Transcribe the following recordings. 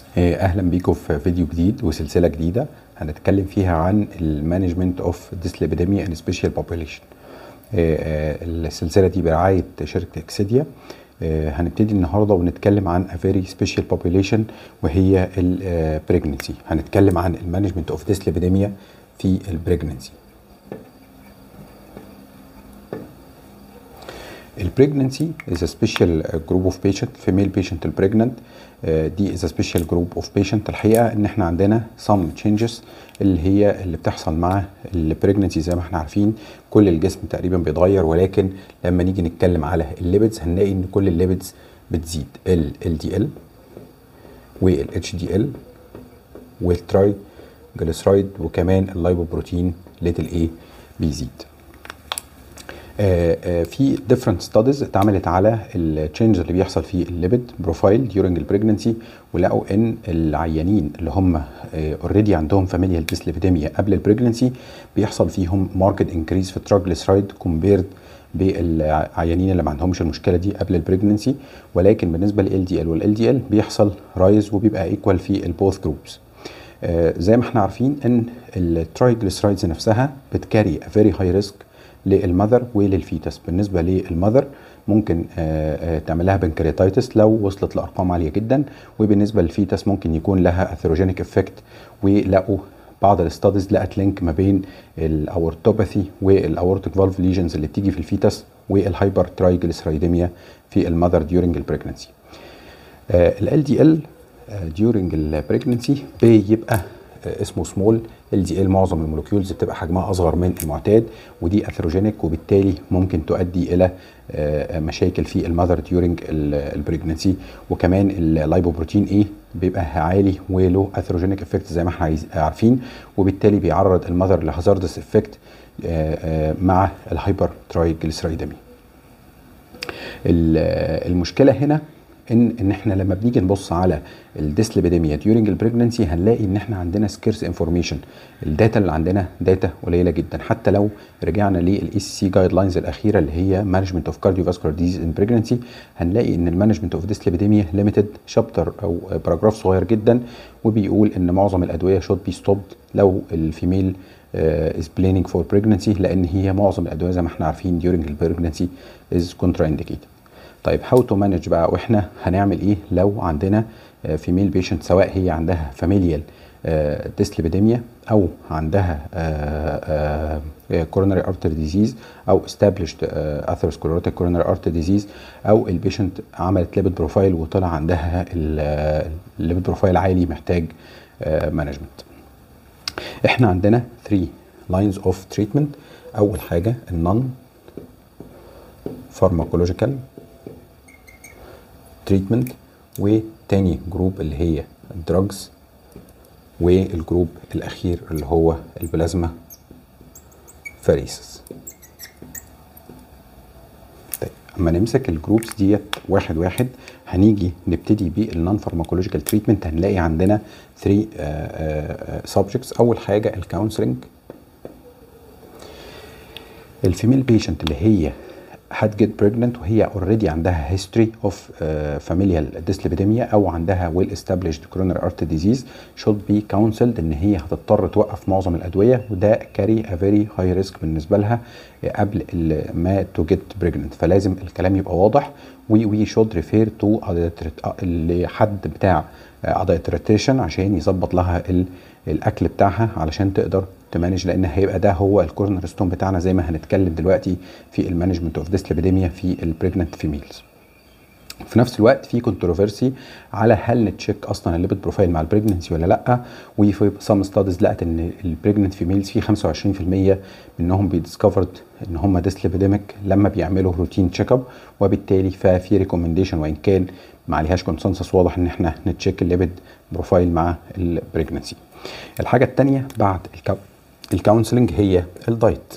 اهلا بيكم في فيديو جديد وسلسله جديده هنتكلم فيها عن المانجمنت اوف ديسليبيديميا ان سبيشال بوبوليشن السلسله دي برعايه شركه اكسيديا هنبتدي النهارده ونتكلم عن a very special population وهي البريجنسي هنتكلم عن المانجمنت اوف ديسليبيديميا في البريجنسي البريجننسي is a special group of patient female patient البريجننت دي is a special group of patient الحقيقه ان احنا عندنا some changes اللي هي اللي بتحصل مع البريجننسي زي ما احنا عارفين كل الجسم تقريبا بيتغير ولكن لما نيجي نتكلم على الليبيدز هنلاقي ان كل الليبيدز بتزيد ال LDL وال HDL والتراي جليسرايد وكمان اللايبوبروتين ليتل ايه بيزيد آآ آآ في different studies اتعملت على التشينج اللي بيحصل في الليبيد بروفايل during البريجننسي ولقوا ان العيانين اللي هم اوريدي عندهم فاميليال ديسليبيديميا قبل البريجننسي بيحصل فيهم ماركت انكريز في التراجليسرايد كومبيرد بالعيانين اللي ما عندهمش المشكله دي قبل البريجننسي ولكن بالنسبه لل LDL وال LDL بيحصل رايز وبيبقى ايكوال في البوث جروبس آه زي ما احنا عارفين ان الترايجليسرايدز نفسها بتكاري فيري هاي ريسك للمذر وللفيتس بالنسبه للمذر ممكن تعمل لها بنكرياتايتس لو وصلت لارقام عاليه جدا وبالنسبه للفيتس ممكن يكون لها اثيروجينيك افكت ولقوا بعض الاستاديز لقت لينك ما بين الاورتوباثي والاورتيك فالف ليجنز اللي بتيجي في الفيتس والهايبر ترايجليسرايديميا في المذر ديورنج البريجنسي ال LDL ديورنج البريجنسي بيبقى اسمه سمول ال دي ال معظم المولكيولز بتبقى حجمها اصغر من المعتاد ودي اثيروجينيك وبالتالي ممكن تؤدي الى مشاكل في المذر ديورنج البريجنسي وكمان اللايبوبروتين ايه بيبقى عالي وله اثيروجينيك افكت زي ما احنا عارفين وبالتالي بيعرض المذر لهازاردس افكت مع الهايبر ترايجليسرايدمي المشكله هنا ان ان احنا لما بنيجي نبص على الديسليبيديميا ديورنج البريجننسي هنلاقي ان احنا عندنا سكيرس انفورميشن الداتا اللي عندنا داتا قليله جدا حتى لو رجعنا للاي سي سي جايد لاينز الاخيره اللي هي مانجمنت اوف كارديوفاسكولار ديزيز ان بريجننسي هنلاقي ان المانجمنت اوف ديسليبيديميا ليميتد شابتر او باراجراف صغير جدا وبيقول ان معظم الادويه شود بي ستوبد لو الفيميل از بلانينج فور بريجننسي لان هي معظم الادويه زي ما احنا عارفين ديورنج البريجننسي از كونترا انديكيتد طيب هاو تو مانج بقى واحنا هنعمل ايه لو عندنا فيميل بيشنت سواء هي عندها فاميليال ديسليبيديميا او عندها كوروناري ارتر ديزيز او استابليشد اثيروسكليروتيك كوروناري ارتر ديزيز او البيشنت عملت ليبيد بروفايل وطلع عندها الليبيد بروفايل عالي محتاج مانجمنت احنا عندنا 3 لاينز اوف تريتمنت اول حاجه النون فارماكولوجيكال تريتمنت وتاني جروب اللي هي الدراجز والجروب الاخير اللي هو البلازما فاريسس طيب اما نمسك الجروبس ديت واحد واحد هنيجي نبتدي بالنون فارماكولوجيكال تريتمنت هنلاقي عندنا 3 سبجكتس اول حاجه الكونسلنج الفيميل بيشنت اللي هي had get pregnant وهي already عندها history of uh, familial dyslipidemia او عندها well established coronary artery disease should be counseled ان هي هتضطر توقف معظم الادويه وده carry a very high risk بالنسبه لها قبل ما to get pregnant فلازم الكلام يبقى واضح we, we should refer to لحد بتاع ادايتريتيشن عشان يظبط لها الاكل بتاعها علشان تقدر تمانج لان هيبقى ده هو الكورنر ستون بتاعنا زي ما هنتكلم دلوقتي في المانجمنت اوف ديسليبيديميا في البريجننت فيميلز في نفس الوقت في كونتروفيرسي على هل نتشيك اصلا الليبيد بروفايل مع البريجننسي ولا لا وفي سام ستاديز لقت ان البريجننت فيميلز في 25% منهم بيديسكفرد ان هم ديسليبيديميك لما بيعملوا روتين تشيك اب وبالتالي ففي ريكومنديشن وان كان ما عليهاش كونسنسس واضح ان احنا نتشيك الليبيد بروفايل مع البريجننسي الحاجه الثانيه بعد الكونسلنج هي الدايت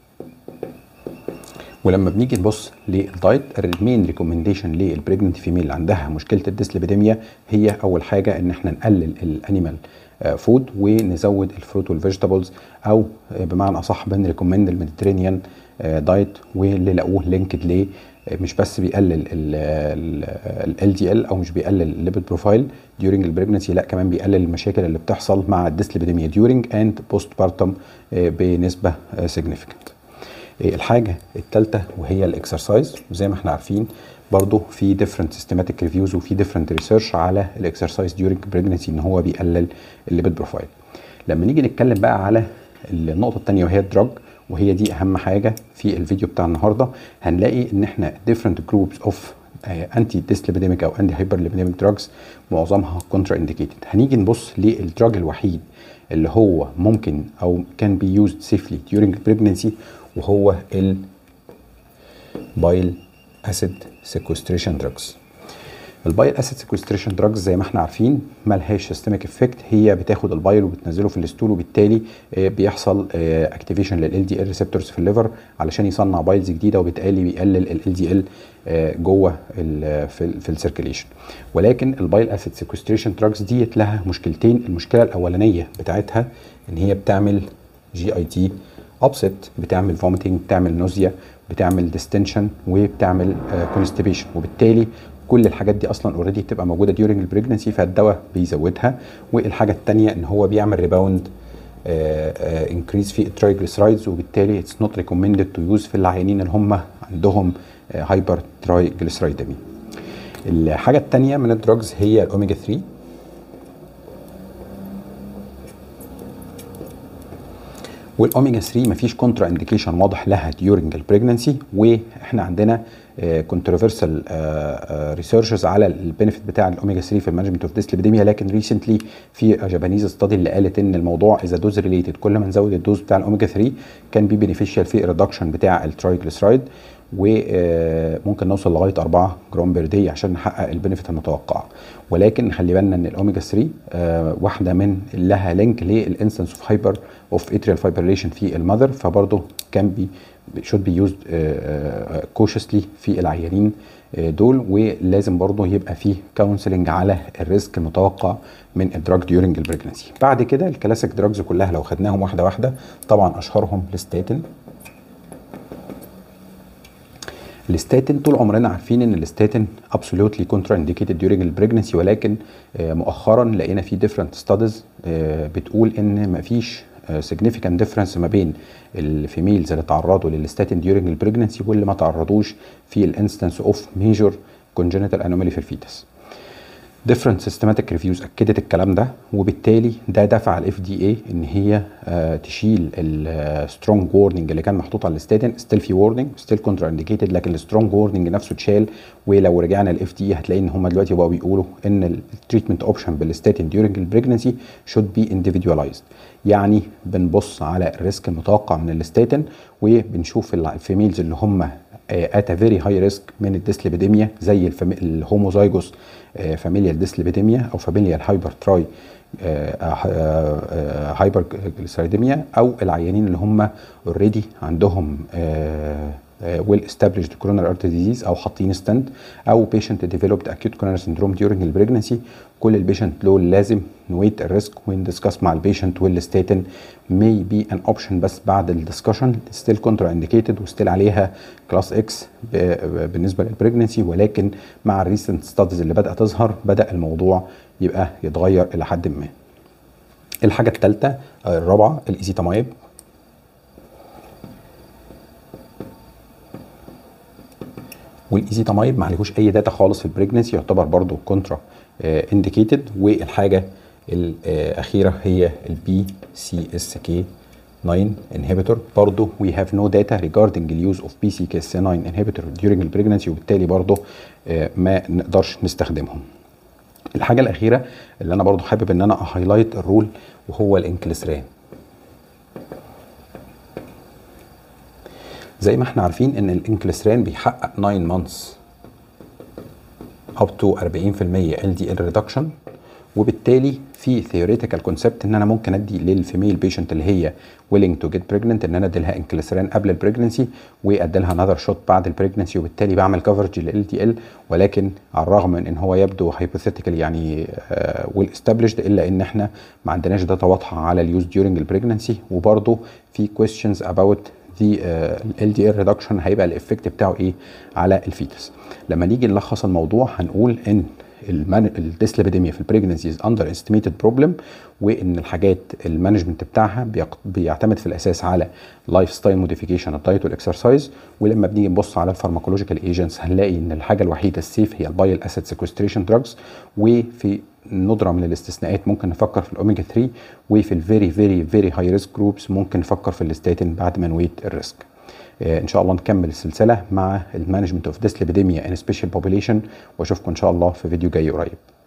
ولما بنيجي نبص للدايت المين ريكومنديشن للبريجننت فيميل اللي عندها مشكله الديسليبيديميا هي اول حاجه ان احنا نقلل الانيمال فود ونزود الفروت والفيجيتابلز او بمعنى اصح بنريكومند الميديترينيان دايت واللي لقوه لينكد مش بس بيقلل ال دي ال او مش بيقلل الليبيد بروفايل ديورنج البريجنسي لا كمان بيقلل المشاكل اللي بتحصل مع الديسليبيديميا ديورنج اند بوست بارتم بنسبه سيجنيفيكانت الحاجه الثالثه وهي الاكسرسايز وزي ما احنا عارفين برضه في ديفرنت سيستماتيك ريفيوز وفي ديفرنت ريسيرش على الاكسرسايز ديورنج بريجنسي ان هو بيقلل الليبيد بروفايل لما نيجي نتكلم بقى على النقطه الثانيه وهي الدراج وهي دي اهم حاجه في الفيديو بتاع النهارده هنلاقي ان احنا different groups of انتي ديسليبيديميك او انتي هايبرليبيديميك دراجز معظمها كونترا انديكيتد هنيجي نبص للدراج الوحيد اللي هو ممكن او كان بي يوزد سيفلي during pregnancy وهو ال بايل اسيد سيكوستريشن دراجز البايل اسيد سيكوستريشن دراجز زي ما احنا عارفين مالهاش سيستميك افكت هي بتاخد البايل وبتنزله في الستول وبالتالي بيحصل اكتيفيشن لل دي ال ريسبتورز في الليفر علشان يصنع بايلز جديده وبالتالي بيقلل ال دي ال جوه في, في السيركيليشن ولكن البايل اسيد سيكوستريشن دراجز ديت لها مشكلتين المشكله الاولانيه بتاعتها ان هي بتعمل جي اي تي ابسط بتعمل فوميتنج بتعمل نوزيا بتعمل ديستنشن وبتعمل كونستيبيشن وبالتالي كل الحاجات دي اصلا اوريدي بتبقى موجوده ديورنج البريجنسي فالدواء بيزودها والحاجه الثانيه ان هو بيعمل ريباوند انكريز في الترايجليسرايدز وبالتالي اتس نوت ريكومندد تو يوز في العيانين اللي هم عندهم هايبر ترايجليسرايدمي الحاجه الثانيه من الدراجز هي الاوميجا 3 والاوميجا 3 مفيش كونترا انديكيشن واضح لها ديورنج البريجنسي واحنا عندنا كونتروفيرسال ريسيرشز على البينفيت بتاع الاوميجا 3 في المانجمنت اوف ديسليبيديميا لكن ريسنتلي في جابانيز ستادي اللي قالت ان الموضوع اذا دوز ريليتد كل ما نزود الدوز بتاع الاوميجا 3 كان بي بينيفيشال في ريدكشن بتاع الترايجليسرايد وممكن نوصل لغايه 4 جرام بير دي عشان نحقق البنفيت المتوقع ولكن خلي بالنا ان الاوميجا 3 آه واحده من لها لينك للانستنس اوف هايبر اوف اتريال فايبريليشن في المذر فبرضه كان بي should be used cautiously في العيانين دول ولازم برضه يبقى فيه كونسلنج على الريسك المتوقع من الدراج ديورنج البريجنسي بعد كده الكلاسيك دراجز كلها لو خدناهم واحده واحده طبعا اشهرهم الستاتين الستاتين طول عمرنا عارفين ان الستاتين ابسولوتلي كونترا انديكيتد ديورنج البريجنسي ولكن مؤخرا لقينا في ديفرنت ستاديز بتقول ان مفيش significant difference ما بين الفيميلز اللي تعرضوا للستاتين ديورنج البريجنسي واللي ما تعرضوش في الانستنس اوف ميجور congenital anomaly في الفيتس different systematic reviews اكدت الكلام ده وبالتالي ده دفع الاف دي اي ان هي آه تشيل السترونج وورنينج اللي كان محطوط على الستاتين ستيل في وورنينج ستيل كونترا انديكيتد لكن السترونج وورنينج نفسه اتشال ولو رجعنا الاف دي هتلاقي ان هم دلوقتي بقوا بيقولوا ان التريتمنت اوبشن بالستاتين ديورنج البريجنسي شود بي individualized يعني بنبص على الريسك المتوقع من الستاتين وبنشوف الفيميلز اللي هم ات فيري هاي ريسك من الديسليبيديميا زي الهوموزايجوس فاميليال ديسليبيديميا او فاميليال هايبر تراي هايبر جليسيريديميا او العيانين اللي هم اوريدي عندهم ويل استابليشد كورونر ارتري ديزيز او حاطين ستنت او بيشنت ديفلوبد اكيوت كورونر سندروم ديورنج البريجنسي كل البيشنت دول لازم نويت الريسك وندسكس مع البيشنت والستاتين مي بي ان اوبشن بس بعد الدسكشن ستيل كونترا انديكيتد وستيل عليها كلاس اكس بالنسبه للبريجنسي ولكن مع الريسنت ستاديز اللي بدات تظهر بدا الموضوع يبقى يتغير الى حد ما الحاجه الثالثه الرابعه الايزيتامايب والايزيتامايب ما عليهوش اي داتا خالص في البريجنسي يعتبر برضو كونترا انديكيتد والحاجه الاخيره هي البي سي اس كي 9 inhibitor برضه we have no data regarding the use of PCSK9 inhibitor during the pregnancy وبالتالي برضه ما نقدرش نستخدمهم. الحاجه الاخيره اللي انا برضه حابب ان انا اهايلايت الرول وهو الانكلسران. زي ما احنا عارفين ان الانكلسران بيحقق 9 months up to 40% LDL reduction وبالتالي في ثيوريتيكال كونسبت ان انا ممكن ادي للفيميل بيشنت اللي هي willing to get pregnant ان انا ادي لها انكلسران قبل البريجنسي وادي لها انذر شوت بعد البريجنسي وبالتالي بعمل كفرج لل دي ال ولكن على الرغم من ان هو يبدو هايبوثيتيكال يعني ويل استابليشد الا ان احنا ما عندناش داتا واضحه على اليوز ديورنج البريجنسي وبرده في questions about دي ال دي ال ريدكشن هيبقى الافكت بتاعه ايه على الفيتس لما نيجي نلخص الموضوع هنقول ان الديسليبيديميا في البريجنسيز اندر استيميتد بروبلم وان الحاجات المانجمنت بتاعها بيعتمد في الاساس على لايف ستايل موديفيكيشن الدايت والاكسرسايز ولما بنيجي نبص على الفارماكولوجيكال ايجنتس هنلاقي ان الحاجه الوحيده السيف هي البايل اسيد سيكوستريشن دراجز وفي ندره من الاستثناءات ممكن نفكر في الاوميجا 3 وفي الفيري فيري فيري هاي ريسك جروبس ممكن نفكر في الاستاتين بعد ما نويت الريسك ان شاء الله نكمل السلسله مع المانجمنت اوف ديسليبيديميا ان سبيشال بوبيليشن واشوفكم ان شاء الله في فيديو جاي قريب